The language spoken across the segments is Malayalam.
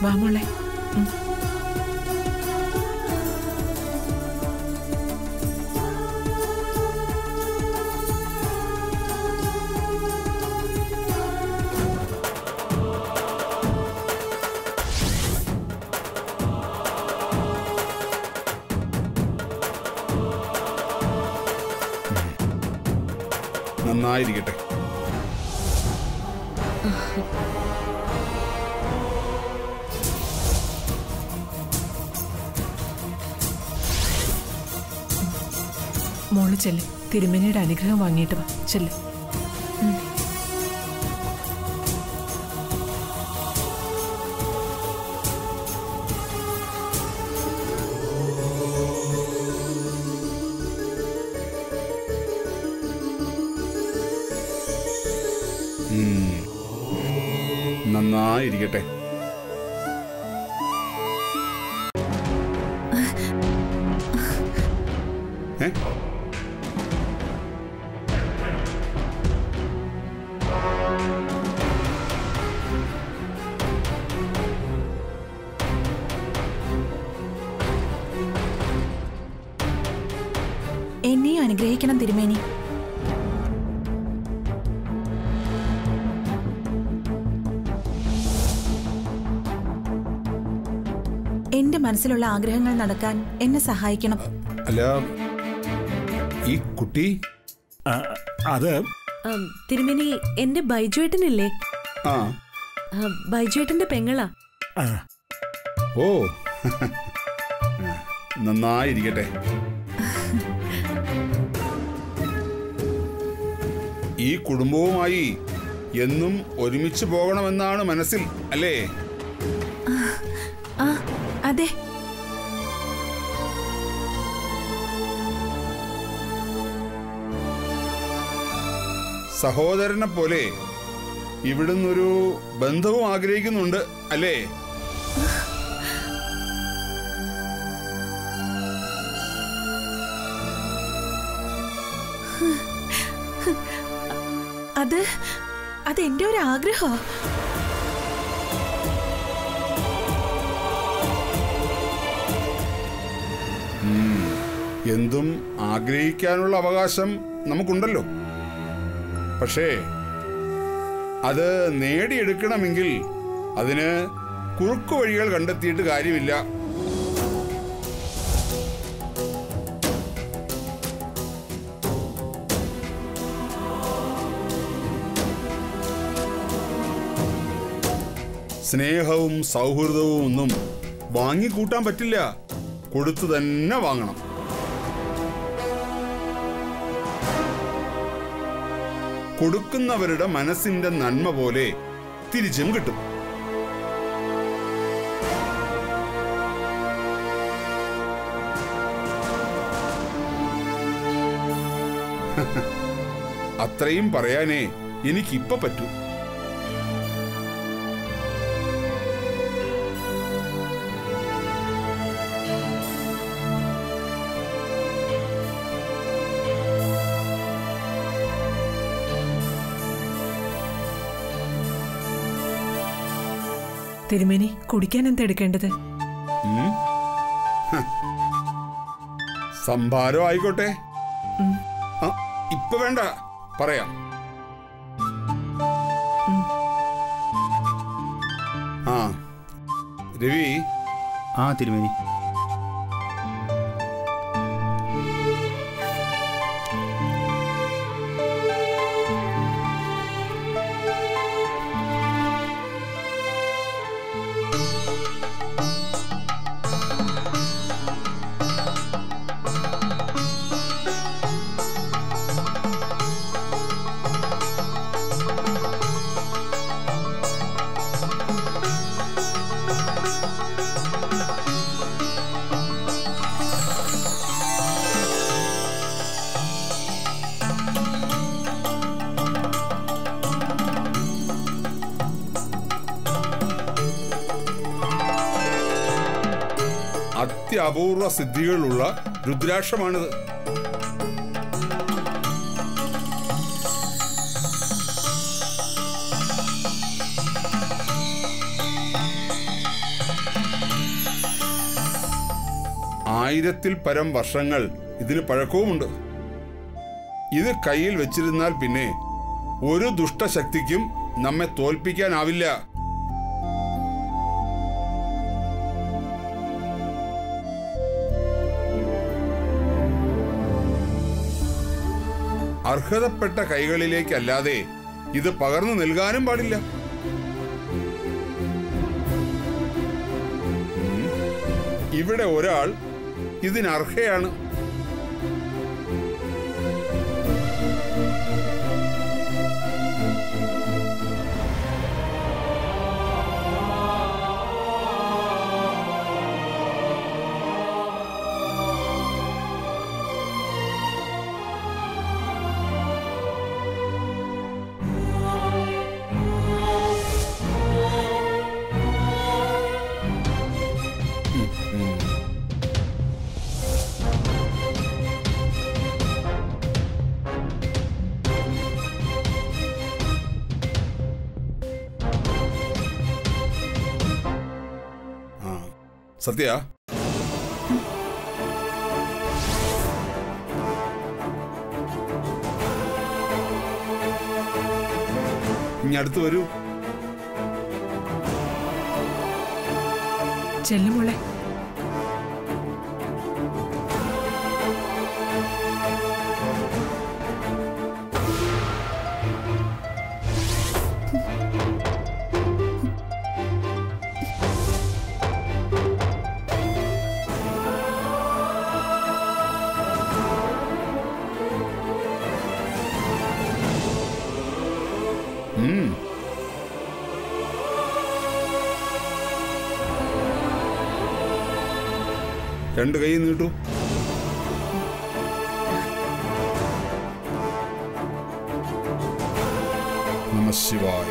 വാ മോളെ ഉം. നന്നായിരിക്കട്ടെ മോള് ചെല്ല് തിരുമേനിയുടെ അനുഗ്രഹം വാങ്ങിയിട്ട് വാ ചെല്ല് ഉം. നന്നായിരിക്കട്ടെ ഏ എന്നെയും അനുഗ്രഹിക്കണം തിരുമേനി എന്റെ മനസ്സിലുള്ള ആഗ്രഹങ്ങൾ നടക്കാൻ എന്നെ സഹായിക്കണം അല്ല ഈ കുട്ടി ആ, അത് ആം, തിരുമേനി എന്റെ ബൈജുവേട്ടനില്ലേ ആ ആ, ബൈജുവേട്ടന്റെ പെങ്ങളാ ആ, ഓ നന്നായിരിക്കട്ടെ ഈ കുടുംബവുമായി എന്നും ഒരുമിച്ച് പോകണമെന്നാണ് മനസ്സിൽ അല്ലേ ആ അതെ സഹോദരനെ പോലെ ഇവിടുന്നൊരു ബന്ധവും ആഗ്രഹിക്കുന്നുണ്ട് അല്ലേ അത് അത് എന്റെ ഒരു ആഗ്രഹമാ എന്തും ആഗ്രഹിക്കാനുള്ള അവകാശം നമുക്കുണ്ടല്ലോ പക്ഷേ അത് നേടിയെടുക്കണമെങ്കിൽ അതിന് കുറുക്കു വഴികൾ കണ്ടെത്തിയിട്ട് കാര്യമില്ല സ്നേഹവും സൗഹൃദവും ഒന്നും വാങ്ങിക്കൂട്ടാൻ പറ്റില്ല കൊടുത്തു തന്നെ വാങ്ങണം കൊടുക്കുന്നവരുടെ മനസ്സിന്റെ നന്മ പോലെ തിരിച്ചും കിട്ടും അത്രയും പറയാനേ എനിക്കിപ്പ പറ്റൂ തിരുമേനി കുടിക്കാൻ എന്താ എടുക്കേണ്ടത് ഉം? ഹ. സംഭാരം ആയിക്കോട്ടെ ആ, ഇപ്പൊ വേണ്ട പറയാം ആ രവി ആ തിരുമേനി അത്യപൂർവ സിദ്ധികളുള്ള രുദ്രാക്ഷമാണിത് ആയിരത്തിൽ പരം വർഷങ്ങൾ ഇതിന് പഴക്കവുമുണ്ട് ഇത് കയ്യിൽ വെച്ചിരുന്നാൽ പിന്നെ ഒരു ദുഷ്ടശക്തിക്കും നമ്മെ തോൽപ്പിക്കാനാവില്ല അർഹതപ്പെട്ട കൈകളിലേക്കല്ലാതെ ഇത് പകർന്നു നൽകാനും പാടില്ല ഉം. ഇവിടെ ഒരാൾ ഇതിനർഹയാണ് ആ സത്യ ഇനി അടുത്ത് വരൂ ചെല്ലുമോളെ ഉം. രണ്ട് കൈ നീട്ടു നമ ശിവായ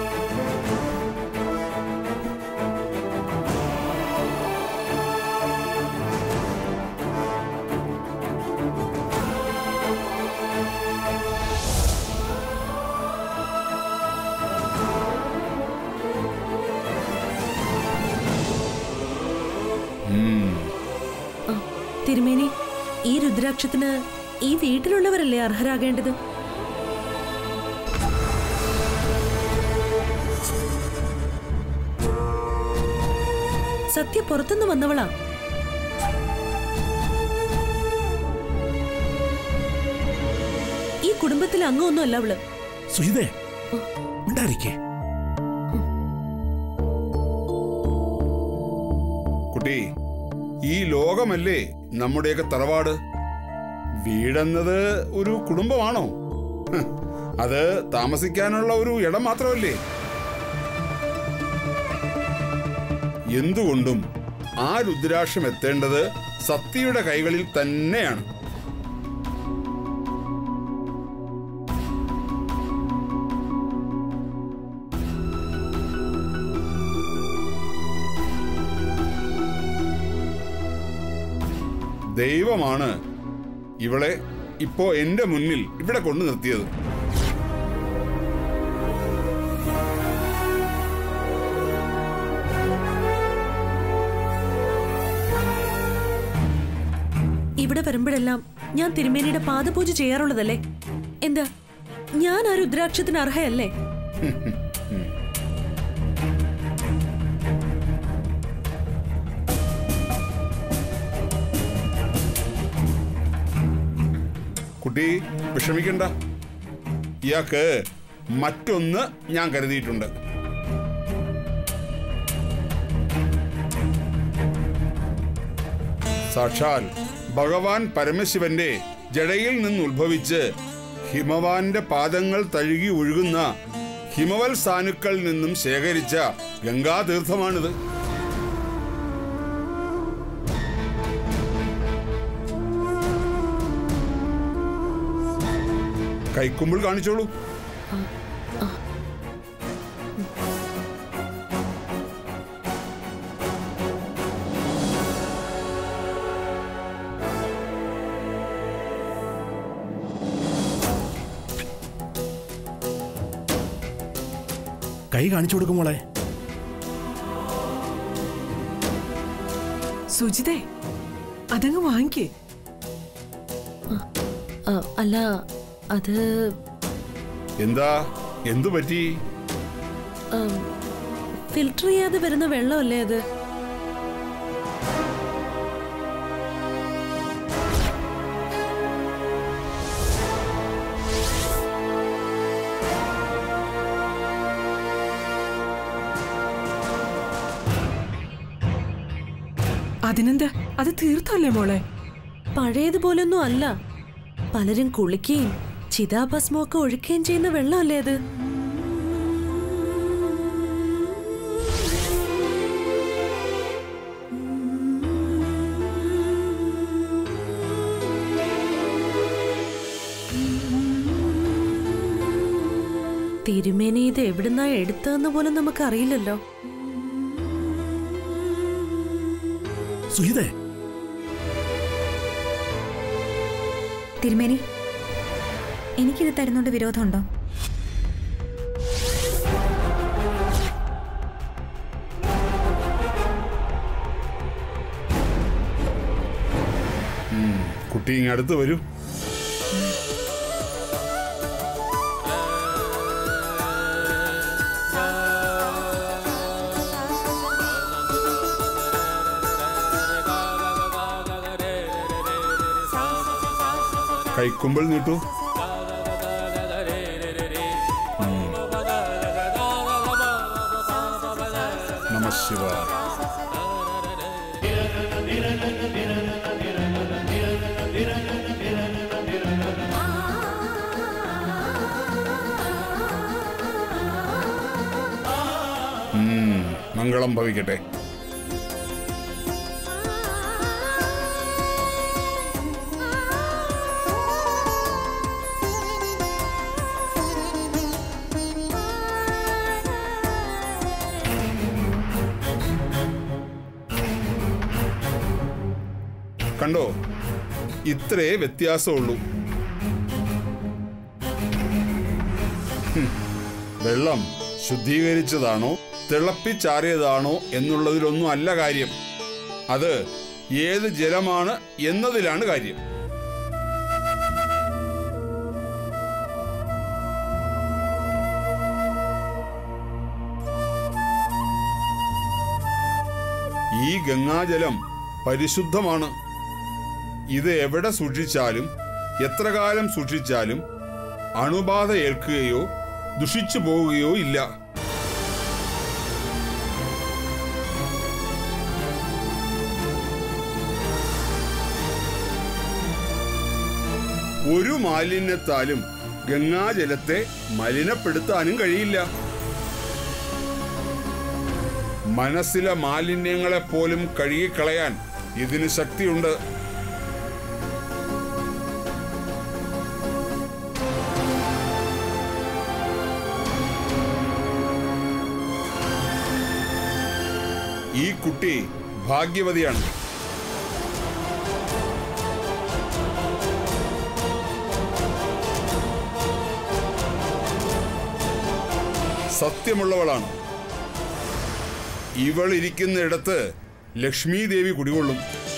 ആ, തിരുമേനി ഈ രുദ്രാക്ഷത്തിന് ഈ വീട്ടിലുള്ളവരല്ലേ അർഹരാകേണ്ടത് സത്യ പുറത്തുനിന്ന് വന്നവളാ ഈ കുടുംബത്തിലെ അംഗമൊന്നുമല്ല അവള് സുജിതേ ഉണ്ടായിരിക്കേ കുട്ടി ഈ ലോകമല്ലേ നമ്മുടെയൊക്കെ തറവാട് വീടെന്നത് ഒരു കുടുംബമാണോ ഹ്, അത് താമസിക്കാനുള്ള ഒരു ഇടം മാത്രമല്ലേ എന്തുകൊണ്ടും ആ രുദ്രാക്ഷം എത്തേണ്ടത് സത്യയുടെ കൈകളിൽ തന്നെയാണ് ദൈവമാണ് ഇവളെ ഇപ്പോ എന്റെ മുന്നിൽ ഇവിടെ കൊണ്ടു നിർത്തിയത് ഇവിടെ വരുമ്പോഴെല്ലാം ഞാൻ തിരുമേനിയുടെ പാദപൂജ ചെയ്യാറുള്ളതല്ലേ എന്താ ഞാൻ ആ രുദ്രാക്ഷത്തിന് അർഹയല്ലേ കുട്ടി വിഷമിക്കണ്ട ഇയാൾക്ക് മറ്റൊന്ന് ഞാൻ കരുതിയിട്ടുണ്ട് സാക്ഷാൽ ഭഗവാൻ പരമശിവന്റെ ജടയിൽ നിന്ന് ഉത്ഭവിച്ച് ഹിമവാന്റെ പാദങ്ങൾ തഴുകി ഒഴുകുന്ന ഹിമവൽ സാനുക്കളിൽ നിന്നും ശേഖരിച്ച ഗംഗാതീർത്ഥമാണിത് കൈക്കുമ്പിൾ കാണിച്ചോളൂ കൈ കാണിച്ചു കൊടുക്കും മോളെ സുജിതേ അതങ്ങ് വാങ്ങിക്കേ ആ, അല്ല അത് എന്താ എന്തു പറ്റി ഫിൽട്ടർ ചെയ്യാതെ വരുന്ന വെള്ളമല്ലേ അത് അതിനെന്താ അത് തീർത്തല്ലേ മോളെ പഴയതുപോലൊന്നും അല്ല പലരും കുളിക്കുകയും ചിതാഭസ്മമൊക്കെ ഒഴിക്കുകയും ചെയ്യുന്ന വെള്ളമല്ലേ അത് തിരുമേനി ഇത് എവിടുന്നാ എടുത്തതെന്ന് പോലും നമുക്കറിയില്ലല്ലോ സുഹിതേ തിരുമേനി എനിക്കിത് തരുന്നോണ്ട് വിരോധമുണ്ടോ കുട്ടി ഇങ്ങ് അടുത്ത് വരൂ കൈക്കുമ്പിൾ നീട്ടു ഉം. നമ ശിവായ ഉം, മംഗളം ഭവിക്കട്ടെ കണ്ടോ ഇത്രേ വ്യത്യാസമുള്ളൂ ഹും, വെള്ളം ശുദ്ധീകരിച്ചതാണോ തിളപ്പിച്ചാറിയതാണോ എന്നുള്ളതിലൊന്നും അല്ല കാര്യം അത് ഏത് ജലമാണ് എന്നതിലാണ് കാര്യം ഈ ഗംഗാജലം പരിശുദ്ധമാണ് ഇത് എവിടെ സൂക്ഷിച്ചാലും എത്ര കാലം സൂക്ഷിച്ചാലും അണുബാധ ഏൽക്കുകയോ ദുഷിച്ചു പോവുകയോ ഇല്ല ഒരു മാലിന്യത്താലും ഗംഗാജലത്തെ മലിനപ്പെടുത്താനും കഴിയില്ല മനസ്സിലെ മാലിന്യങ്ങളെ പോലും കഴുകിക്കളയാൻ ഇതിന് ശക്തിയുണ്ട് ഈ കുട്ടി ഭാഗ്യവതിയാണ് സത്യമുള്ളവളാണ് ഇവൾ ഇരിക്കുന്നിടത്ത് ലക്ഷ്മി ദേവി കുടികൊള്ളും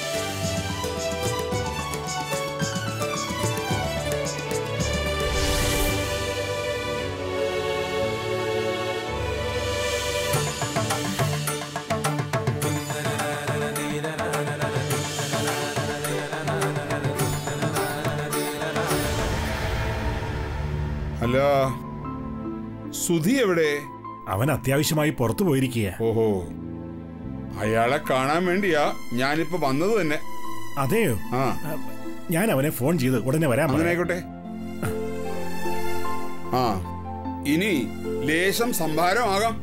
അല്ല സുധി എവിടെ അവൻ അത്യാവശ്യമായി പുറത്തു പോയിരിക്കുക ഓഹോ അയാളെ കാണാൻ വേണ്ടിയാ ഞാനിപ്പോ വന്നത് തന്നെ അതെയോ ആ ഞാൻ അവനെ ഫോൺ ചെയ്ത് ഉടനെ വരാൻ അങ്ങനെ പറയാം. ആയിക്കോട്ടെ ആ ഇനി ലേശം സംഭാരമാകാം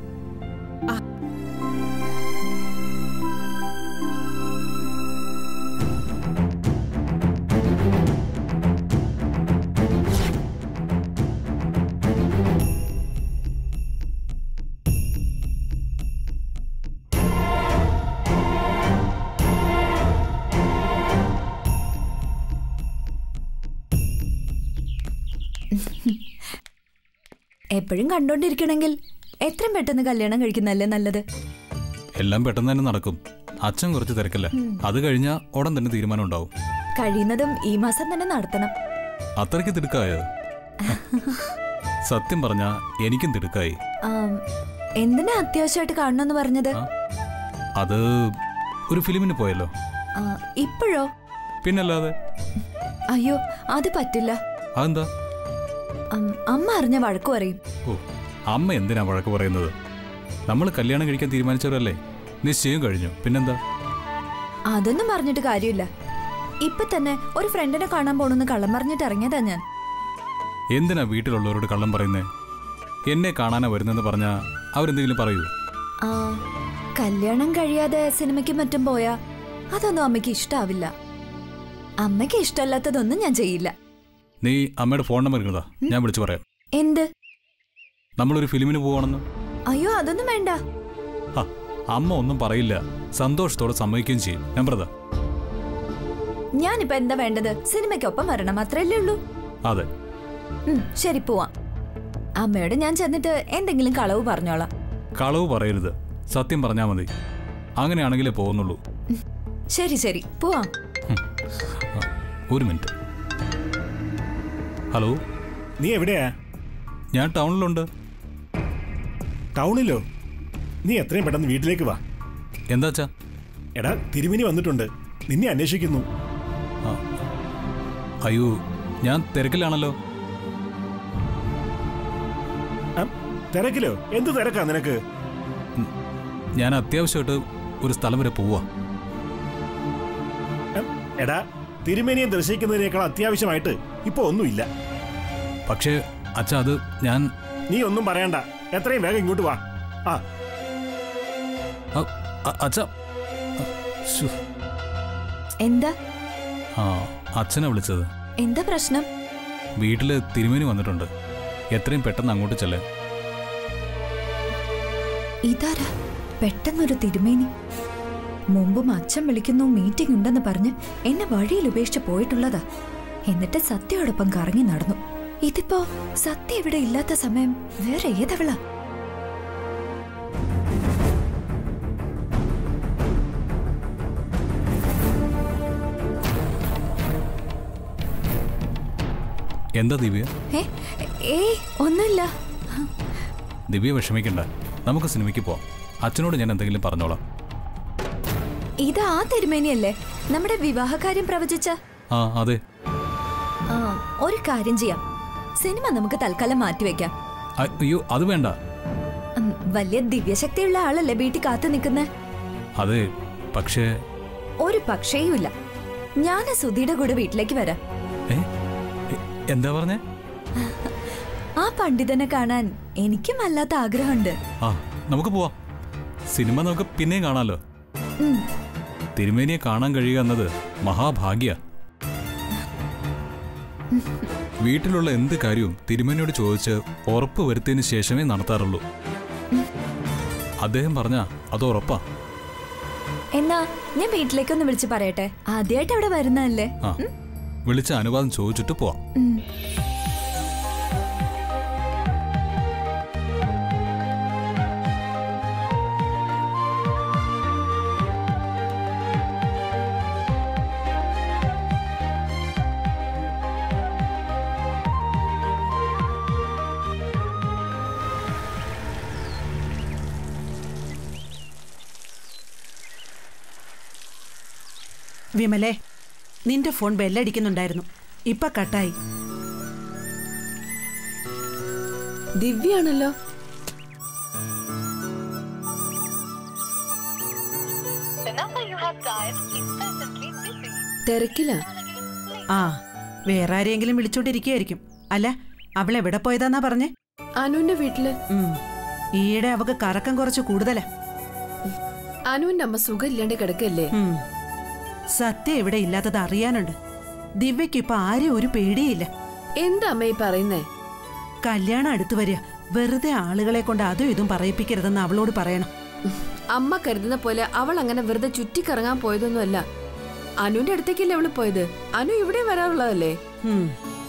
എപ്പോഴും കണ്ടോണ്ടിരിക്കണമെങ്കിൽ എത്രയും പെട്ടെന്ന് കല്യാണം കഴിക്കുന്നതല്ലേ നല്ലത് എല്ലാം പെട്ടെന്ന് തന്നെ നടക്കും അച്ഛൻ കുറച്ച് തിരക്കല്ല അത് കഴിഞ്ഞാൽ ഉടൻ തന്നെ തീരുമാനം ഉണ്ടാവും കഴിയുന്നതും ഈ മാസം തന്നെ നടത്തണം അത്രയ്ക്ക് തിടുക്കായോ സത്യം പറഞ്ഞാ എനിക്കും തിടുക്കായി ആം, എന്തിനാ അത്യാവശ്യമായിട്ട് കാണണമെന്ന് പറഞ്ഞത് ആ. അത് ഒരു ഫിലിമിന് പോയല്ലോ ആ, ഇപ്പോഴോ പിന്നല്ലാതെ അയ്യോ അത് പറ്റില്ല അതെന്താ അം, അമ്മ അറിഞ്ഞ വഴക്കു പറയും ഓ അമ്മ എന്തിനാ വഴക്ക് പറയുന്നത് നമ്മൾ കല്യാണം കഴിക്കാൻ തീരുമാനിച്ചവരല്ലേ നിശ്ചയം കഴിഞ്ഞു പിന്നെന്താ അതൊന്നും പറഞ്ഞിട്ട് കാര്യമില്ല ഇപ്പൊ തന്നെ ഒരു ഫ്രണ്ടിനെ കാണാൻ പോണെന്ന് കള്ളം പറഞ്ഞിട്ട് ഇറങ്ങിയതാ ഞാൻ എന്തിനാ വീട്ടിലുള്ളവരോട് കള്ളം പറയുന്നേ എന്നെ കാണാനാ വരുന്നെന്ന് പറഞ്ഞാ അവരെന്തെങ്കിലും പറയൂ ആ കല്യാണം കഴിയാതെ സിനിമയ്ക്ക് മറ്റും പോയാ അതൊന്നും അമ്മയ്ക്ക് ഇഷ്ടാവില്ല അമ്മയ്ക്ക് ഇഷ്ടമല്ലാത്തതൊന്നും ഞാൻ ചെയ്യില്ല നീ അമ്മയുടെ ഫോൺ നമ്പർ ഇരുന്നതാ ഞാൻ വിളിച്ചു പറയാം എന്ത് നമ്മളൊരു ഫിലിമിന് പോവാണെന്ന് അയ്യോ അതൊന്നും വേണ്ട ആ അമ്മ ഒന്നും പറയില്ല സന്തോഷത്തോടെ സമ്മതിക്കുകയും ചെയ്യും നമ്പർ ഇതാ ഞാനിപ്പോ എന്താ വേണ്ടത് സിനിമയ്ക്കൊപ്പം വരണം അത്രയല്ലേ ഉള്ളൂ അതെ ഉം, ശരി പോവാം അമ്മയോട് ഞാൻ ചെന്നിട്ട് എന്തെങ്കിലും കളവ് പറഞ്ഞോളാം കളവ് പറയരുത് സത്യം പറഞ്ഞാൽ മതി അങ്ങനെയാണെങ്കിലേ പോകുന്നുള്ളൂ ശരി ശരി പോവാം ആ, ഒരു മിനിറ്റ് ഹലോ നീ എവിടെയാ ഞാൻ ടൗണിലുണ്ട് ടൗണിലോ നീ എത്രയും പെട്ടെന്ന് വീട്ടിലേക്ക് വാ എന്താച്ചാ എടാ തിരുമിനി വന്നിട്ടുണ്ട് നിന്നെ അന്വേഷിക്കുന്നു അയ്യോ ഞാൻ തിരക്കിലാണല്ലോ അം, തിരക്കിലോ എന്ത് തിരക്കാ നിനക്ക് ഞാൻ അത്യാവശ്യമായിട്ട് ഒരു സ്ഥലം വരെ പോവാ അം, എടാ തിരുമേനിയെ ദർശിക്കുന്നതിനേക്കാൾ അത്യാവശ്യമായിട്ട് ഇപ്പൊ ഒന്നുമില്ല പക്ഷേ അച്ഛാ അത് ഞാൻ നീ ഒന്നും പറയണ്ട എത്രയും വേഗം ഇങ്ങോട്ട് വാ ആ അ- അ- അച്ഛാ അ, ശ്ശോ. എന്താ ആ അച്ഛനെ വിളിച്ചത് എന്താ പ്രശ്നം വീട്ടില് തിരുമേനി വന്നിട്ടുണ്ട് എത്രയും പെട്ടെന്ന് അങ്ങോട്ട് ചെല്ലേ ഇതാരാ പെട്ടെന്നൊരു തിരുമേനി മുമ്പും അച്ഛൻ വിളിക്കുന്നു മീറ്റിംഗ് ഉണ്ടെന്ന് പറഞ്ഞ് എന്നെ വഴിയിൽ ഉപേക്ഷിച്ച് പോയിട്ടുള്ളതാ എന്നിട്ട് സത്യയോടൊപ്പം കറങ്ങി നടന്നു ഇതിപ്പോ സത്യ ഇവിടെ ഇല്ലാത്ത സമയം വേറെ ഏതവളാ എന്താ ദിവ്യ ഏ ഏയ് ഒന്നുമില്ല ദിവ്യ വിഷമിക്കണ്ട നമുക്ക് സിനിമയ്ക്ക് പോവാം അച്ഛനോട് ഞാൻ എന്തെങ്കിലും പറഞ്ഞോളാം ഇത് ആ തിരുമേനിയല്ലേ നമ്മുടെ വിവാഹകാര്യം പ്രവചിച്ച ആ അതെ ആ ഒരു കാര്യം ചെയ്യാം സിനിമ നമുക്ക് തൽക്കാലം മാറ്റിവെക്കാം അ- അയ്യോ അത് വേണ്ട ഉം, വലിയ ദിവ്യശക്തിയുള്ള ആളല്ലേ വീട്ടിൽ കാത്തു നിൽക്കുന്നേ അതെ പക്ഷേ ഒരു പക്ഷേയും ഇല്ല ഞാൻ സുധിയുടെ കൂടെ വീട്ടിലേക്ക് വരാം ഏ എ- എന്താ പറഞ്ഞേ ആ പണ്ഡിതനെ കാണാൻ എനിക്കും വല്ലാത്ത ആഗ്രഹമുണ്ട് ആ നമുക്ക് പോവാം സിനിമ നമുക്ക് പിന്നെയും കാണാലോ ഉം, തിരുമേനിയെ കാണാൻ കഴിയുക എന്നത് മഹാഭാഗ്യ വീട്ടിലുള്ള എന്ത് കാര്യവും തിരുമേനിയോട് ചോദിച്ച് ഉറപ്പ് വരുത്തിയതിന് ശേഷമേ നടത്താറുള്ളൂ അദ്ദേഹം പറഞ്ഞ അത് ഉറപ്പാ എന്നാ ഞാൻ വീട്ടിലേക്കൊന്ന് വിളിച്ച് പറയട്ടെ ആദ്യമായിട്ട് അവിടെ വരുന്നതല്ലേ ആ വിളിച്ച അനുവാദം ചോദിച്ചിട്ട് പോവാം ഉം. വിമലേ നിന്റെ ഫോൺ ബെല്ലടിക്കുന്നുണ്ടായിരുന്നു ഇപ്പൊ കട്ടായി ദിവ്യാണല്ലോ തിരക്കില ആ വേറെ ആരെങ്കിലും വിളിച്ചോണ്ടിരിക്കുകയായിരിക്കും അല്ല അവൾ എവിടെ പോയതാന്നാ പറഞ്ഞേ അനുവിന്റെ വീട്ടില് ഉം. ഈയിടെ അവക്ക് കറക്കം കുറച്ച് കൂടുതലാ അനുവിന്റെ അമ്മ സുഖമില്ലാണ്ട് കിടക്കല്ലേ ഉം. സത്യം ഇവിടെ ഇല്ലാത്തത് അറിയാനുണ്ട് ദിവ്യക്ക് ഇപ്പൊ ആരും ഒരു പേടിയില്ല എന്താ അമ്മ ഈ പറയുന്നേ കല്യാണം അടുത്തു വരിക വെറുതെ ആളുകളെ കൊണ്ട് അതും ഇതും പറയിപ്പിക്കരുതെന്ന് അവളോട് പറയണം അമ്മ കരുതുന്ന പോലെ അവൾ അങ്ങനെ വെറുതെ ചുറ്റിക്കറങ്ങാൻ പോയതൊന്നുമല്ല അനുവിന്റെ അടുത്തേക്കല്ലേ അവള് പോയത് അനു ഇവിടെ വരാറുള്ളതല്ലേ ഉം.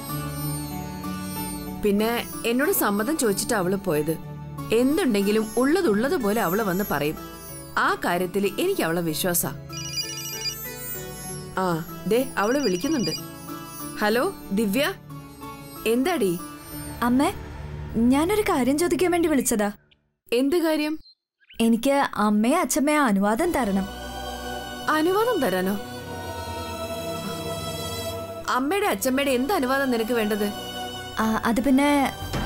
പിന്നെ എന്നോട് സമ്മതം ചോദിച്ചിട്ട് അവള് പോയത് എന്തുണ്ടെങ്കിലും ഉള്ളതുള്ളതുപോലെ അവള് വന്ന് പറയും ആ കാര്യത്തിൽ എനിക്ക് അവളെ വിശ്വാസ ആ ദേ അവള് വിളിക്കുന്നുണ്ട് ഹലോ ദിവ്യ എന്താടി അമ്മേ ഞാനൊരു കാര്യം ചോദിക്കാൻ വേണ്ടി വിളിച്ചതാ എന്ത് കാര്യം എനിക്ക് അമ്മയെ അച്ഛമ്മയെ അനുവാദം തരണം അനുവാദം തരാനോ അമ്മയുടെ അച്ഛമ്മയുടെ എന്ത് അനുവാദം നിനക്ക് വേണ്ടത് ആ, അത് പിന്നെ